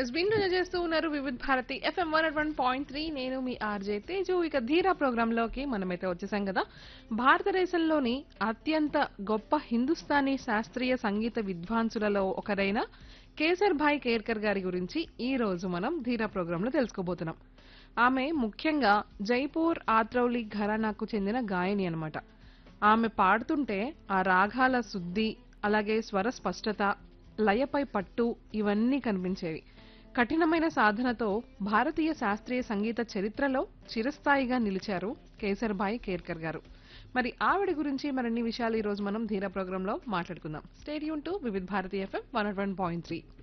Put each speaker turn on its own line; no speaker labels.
yes వింటూ చేస్తూ ఉన్నారు Vividh Bharati FM one one point three నేను మీ ఆర్జే తేజు ఇక ధీరా ప్రోగ్రామ్ లోకి మనమైతే వచ్చేసాం కదా భారతదేశంలోని అత్యంత గొప్ప హిందుస్థానీ శాస్త్రీయ సంగీత విద్వాంసులలో ఒకరైన కేసర్ భాయ్ కేర్కర్ గారి గురించి ఈ రోజు మనం ధీరా ప్రోగ్రామ్ లో తెలుసుకోబోతున్నాం ఆమె ముఖ్యంగా జైపూర్ ఆత్రౌలి ఘరానాకు చెందిన గాయని అన్నమాట ఆమె పాడుతుంటే ఆ రాగాల శుద్ధి అలాగే స్వర స్పష్టత లయపై పట్టు ఇవన్నీ కనిపించేవి కఠినమైన సాధనతో భారతీయ శాస్త్రీయ సంగీత చరిత్రలో చిరస్థాయిగా నిలిచారు కేసర్భాయ్ కేర్కర్ గారు మరి ఆవిడ గురించి మరిన్ని విషయాలు ఈ రోజు మనం ధీరా ప్రోగ్రామ్ లో మాట్లాడుకుందాం stay tuned to Vividh Bharati FM one point three